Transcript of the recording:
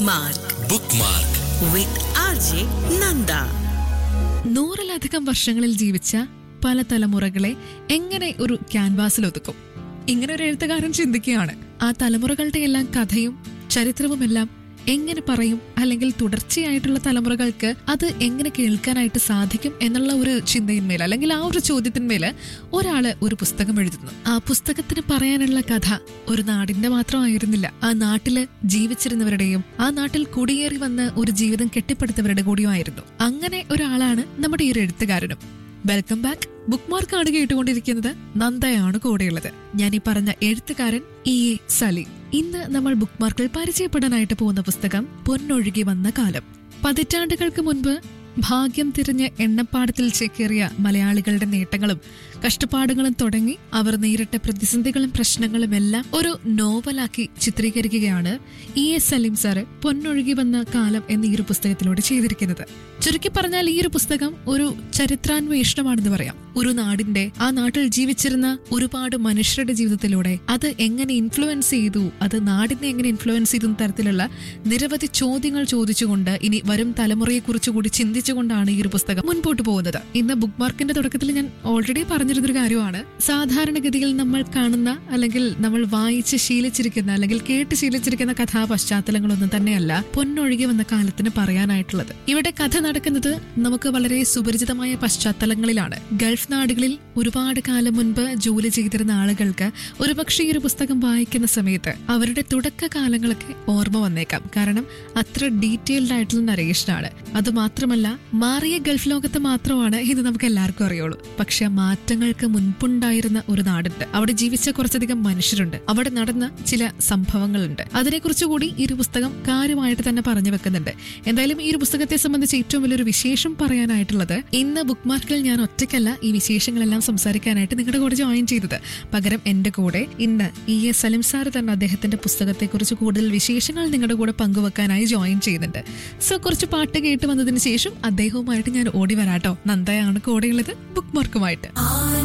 bookmark bookmark with R J Nanda നൂറിലധികം വർഷങ്ങളിൽ ജീവിച്ച പല തലമുറകളെ എങ്ങനെ ഒരു ക്യാൻവാസിൽ ഒതുക്കും ഇങ്ങനെ ഒരു എഴുത്തുകാരൻ ചിന്തിക്കുകയാണ് ആ തലമുറകളുടെ എല്ലാം കഥയും ചരിത്രവുമെല്ലാം എങ്ങനെ പറയും അല്ലെങ്കിൽ തുടർച്ചയായിട്ടുള്ള തലമുറകൾക്ക് അത് എങ്ങനെ കേൾക്കാനായിട്ട് സാധിക്കും എന്നുള്ള ഒരു ചിന്തയിന്മേൽ അല്ലെങ്കിൽ ആ ഒരു ചോദ്യത്തിന്മേൽ ഒരാള് ഒരു പുസ്തകം എഴുതുന്നു ആ പുസ്തകത്തിന് പറയാനുള്ള കഥ ഒരു നാടിന്റെ മാത്രമായിരുന്നില്ല ആ നാട്ടില് ജീവിച്ചിരുന്നവരുടെയും ആ നാട്ടിൽ കുടിയേറി വന്ന് ഒരു ജീവിതം കെട്ടിപ്പടുത്തവരുടെ കൂടിയുമായിരുന്നു അങ്ങനെ ഒരാളാണ് നമ്മുടെ ഈ ഒരു എഴുത്തുകാരനും വെൽക്കം ബാക്ക് ബുക്ക് മാർക്കാണ് കേട്ടുകൊണ്ടിരിക്കുന്നത് നന്ദയാണ് കൂടെയുള്ളത് ഞാൻ ഈ പറഞ്ഞ എഴുത്തുകാരൻ ഇ എ സലീം ഇന്ന് നമ്മൾ ബുക്ക് മാർക്കിൽ പരിചയപ്പെടാനായിട്ട് പോകുന്ന പുസ്തകം പൊന്നൊഴുകി വന്ന കാലം പതിറ്റാണ്ടുകൾക്ക് മുൻപ് ഭാഗ്യം തിരിഞ്ഞ് എണ്ണപ്പാടത്തിൽ ചേക്കേറിയ മലയാളികളുടെ നേട്ടങ്ങളും കഷ്ടപ്പാടുകളും തുടങ്ങി അവർ നേരിട്ട പ്രതിസന്ധികളും പ്രശ്നങ്ങളും എല്ലാം ഒരു നോവലാക്കി ചിത്രീകരിക്കുകയാണ് ഇ എസ് സലീം സാറ് പൊന്നൊഴുകി വന്ന കാലം എന്ന ഈ ഒരു പുസ്തകത്തിലൂടെ ചെയ്തിരിക്കുന്നത് ചുരുക്കി പറഞ്ഞാൽ ഈ ഒരു പുസ്തകം ഒരു ചരിത്രാന്വേഷണമാണെന്ന് പറയാം ഒരു നാടിന്റെ ആ നാട്ടിൽ ജീവിച്ചിരുന്ന ഒരുപാട് മനുഷ്യരുടെ ജീവിതത്തിലൂടെ അത് എങ്ങനെ ഇൻഫ്ലുവൻസ് ചെയ്തു അത് നാടിനെ എങ്ങനെ ഇൻഫ്ലുവൻസ് ചെയ്തു എന്ന തരത്തിലുള്ള നിരവധി ചോദ്യങ്ങൾ ചോദിച്ചുകൊണ്ട് ഇനി വരും തലമുറയെ കുറിച്ച് കൂടി ചിന്തിച്ചുകൊണ്ടാണ് ഈ ഒരു പുസ്തകം മുൻപോട്ട് പോകുന്നത് ഇന്ന് ബുക്ക് മാർക്കിന്റെ തുടക്കത്തിൽ ഞാൻ ഓൾറെഡി പറഞ്ഞിരുന്നൊരു കാര്യമാണ് സാധാരണഗതിയിൽ നമ്മൾ കാണുന്ന അല്ലെങ്കിൽ നമ്മൾ വായിച്ച് ശീലിച്ചിരിക്കുന്ന അല്ലെങ്കിൽ കേട്ട് ശീലിച്ചിരിക്കുന്ന കഥാ പശ്ചാത്തലങ്ങളൊന്നും തന്നെയല്ല പൊന്നൊഴുകി വന്ന കാലത്തിന് പറയാനായിട്ടുള്ളത് ഇവിടെ കഥ നടക്കുന്നത് നമുക്ക് വളരെ സുപരിചിതമായ പശ്ചാത്തലങ്ങളിലാണ് ഗൾഫ് നാടുകളിൽ ഒരുപാട് കാലം മുൻപ് ജോലി ചെയ്തിരുന്ന ആളുകൾക്ക് ഒരുപക്ഷെ ഈ ഒരു പുസ്തകം വായിക്കുന്ന സമയത്ത് അവരുടെ തുടക്ക കാലങ്ങളൊക്കെ ഓർമ്മ വന്നേക്കാം കാരണം അത്ര ഡീറ്റെയിൽഡ് ആയിട്ടുള്ള നരേഷനാണ് അത് മാത്രമല്ല മാറിയ ഗൾഫ് ലോകത്ത് മാത്രമാണ് ഇത് നമുക്ക് എല്ലാവർക്കും അറിയുള്ളൂ പക്ഷെ ആ മാറ്റങ്ങൾക്ക് മുൻപുണ്ടായിരുന്ന ഒരു നാടുണ്ട് അവിടെ ജീവിച്ച കുറച്ചധികം മനുഷ്യരുണ്ട് അവിടെ നടന്ന ചില സംഭവങ്ങളുണ്ട് അതിനെക്കുറിച്ച് കൂടി ഈ ഒരു പുസ്തകം കാര്യമായിട്ട് തന്നെ പറഞ്ഞു വെക്കുന്നുണ്ട് എന്തായാലും ഈ ഒരു പുസ്തകത്തെ സംബന്ധിച്ച് ഏറ്റവും വലിയൊരു വിശേഷം പറയാനായിട്ടുള്ളത് ഇന്ന് ബുക്ക് മാർക്കിൽ ഞാൻ ഒറ്റയ്ക്കല്ല ഈ വിശേഷങ്ങളെല്ലാം സംസാരിക്കാനായിട്ട് നിങ്ങളുടെ കൂടെ ജോയിൻ ചെയ്തത് പകരം എന്റെ കൂടെ ഇന്ന് ഇ എസ് സലിം സാർ തന്നെ അദ്ദേഹത്തിന്റെ പുസ്തകത്തെക്കുറിച്ച് കൂടുതൽ വിശേഷങ്ങൾ നിങ്ങളുടെ കൂടെ പങ്കുവെക്കാനായി ജോയിൻ ചെയ്യുന്നുണ്ട് സോ കുറച്ച് പാട്ട് കേട്ട് വന്നതിന് ശേഷം അദ്ദേഹവുമായിട്ട് ഞാൻ ഓടി വരാട്ടോ നന്ദയാണ് കൂടെയുള്ളത് ബുക്ക് മാർക്കുമായിട്ട്